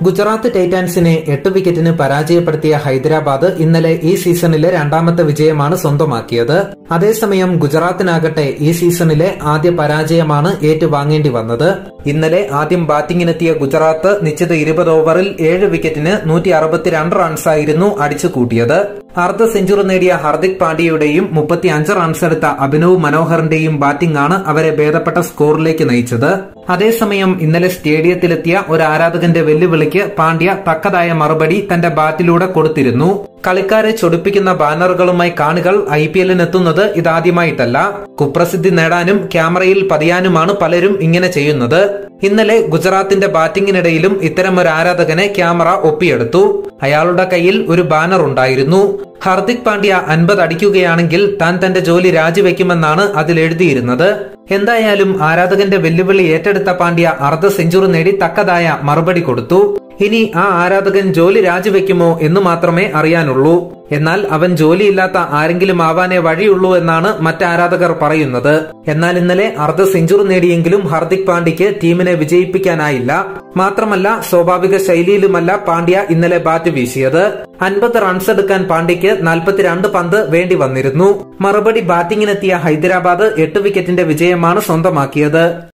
ഗുജറാത്ത് ടൈറ്റാൻസിനെ എട്ട് വിക്കറ്റിന് പരാജയപ്പെടുത്തിയ ഹൈദരാബാദ് ഇന്നലെ ഈ സീസണിലെ രണ്ടാമത്തെ വിജയമാണ് സ്വന്തമാക്കിയത് അതേസമയം ഗുജറാത്തിനാകട്ടെ ഈ സീസണിലെ ആദ്യ പരാജയമാണ് ഏറ്റുവാങ്ങേണ്ടി വന്നത് ഇന്നലെ ആദ്യം ബാറ്റിംഗിനെത്തിയ ഗുജറാത്ത് നിശ്ചിത ഇരുപത് ഓവറിൽ ഏഴ് വിക്കറ്റിന് നൂറ്റി അറുപത്തിരണ്ട് റൺസായിരുന്നു അടിച്ചു കൂട്ടിയത് അർദ്ധ സെഞ്ചുറി നേടിയ ഹർദിക് പാണ്ഡ്യയുടെയും മുപ്പത്തി അഞ്ച് റൺസെടുത്ത അഭിനവ് മനോഹറിന്റെയും ബാറ്റിംഗ് ആണ് അവരെ ഭേദപ്പെട്ട സ്കോറിലേക്ക് നയിച്ചത് അതേസമയം ഇന്നലെ സ്റ്റേഡിയത്തിലെത്തിയ ഒരു ആരാധകന്റെ വെല്ലുവിളിക്ക് പാണ്ഡ്യ തക്കതായ മറുപടി തന്റെ ബാറ്റിലൂടെ കൊടുത്തിരുന്നു കളിക്കാരെ ചൊടിപ്പിക്കുന്ന ബാനറുകളുമായി കാണികൾ ഐ പി എല്ലിനെത്തുന്നത് ഇതാദ്യമായിട്ടല്ല കുപ്രസിദ്ധി നേടാനും ക്യാമറയിൽ പതിയാനുമാണ് പലരും ഇങ്ങനെ ചെയ്യുന്നത് ഇന്നലെ ഗുജറാത്തിന്റെ ബാറ്റിംഗിനിടയിലും ഇത്തരം ഒരു ആരാധകനെ ക്യാമറ ഒപ്പിയെടുത്തു അയാളുടെ കയ്യിൽ ഒരു ബാനർ ഉണ്ടായിരുന്നു ഹർദിക് പാണ്ഡ്യ അൻപത് അടിക്കുകയാണെങ്കിൽ താൻ തന്റെ ജോലി രാജിവെക്കുമെന്നാണ് അതിൽ എഴുതിയിരുന്നത് എന്തായാലും ആരാധകന്റെ വെല്ലുവിളി ഏറ്റെടുത്ത പാണ്ഡ്യ അർദ്ധ സെഞ്ചുറി നേടി തക്കതായ മറുപടി കൊടുത്തു ഇനി ആ ആരാധകൻ ജോലി രാജിവെക്കുമോ എന്ന് മാത്രമേ അറിയാനുള്ളൂ എന്നാൽ അവൻ ജോലിയില്ലാത്ത ആരെങ്കിലും ആവാനേ വഴിയുള്ളൂ എന്നാണ് മറ്റാരാധകർ പറയുന്നത് എന്നാൽ ഇന്നലെ അർദ്ധ സെഞ്ചുറി നേടിയെങ്കിലും ഹർദിക് പാണ്ഡ്യയ്ക്ക് ടീമിനെ വിജയിപ്പിക്കാനായില്ല മാത്രമല്ല സ്വാഭാവിക ശൈലിയിലുമല്ല പാണ്ഡ്യ ഇന്നലെ ബാറ്റ് വീശിയത് അൻപത് റൺസ് എടുക്കാൻ പാണ്ഡ്യയ്ക്ക് നാൽപ്പത്തിരണ്ട് പന്ത് വേണ്ടി വന്നിരുന്നു മറുപടി ബാറ്റിംഗിനെത്തിയ ഹൈദരാബാദ് എട്ട് വിക്കറ്റിന്റെ വിജയമാണ് സ്വന്തമാക്കിയത്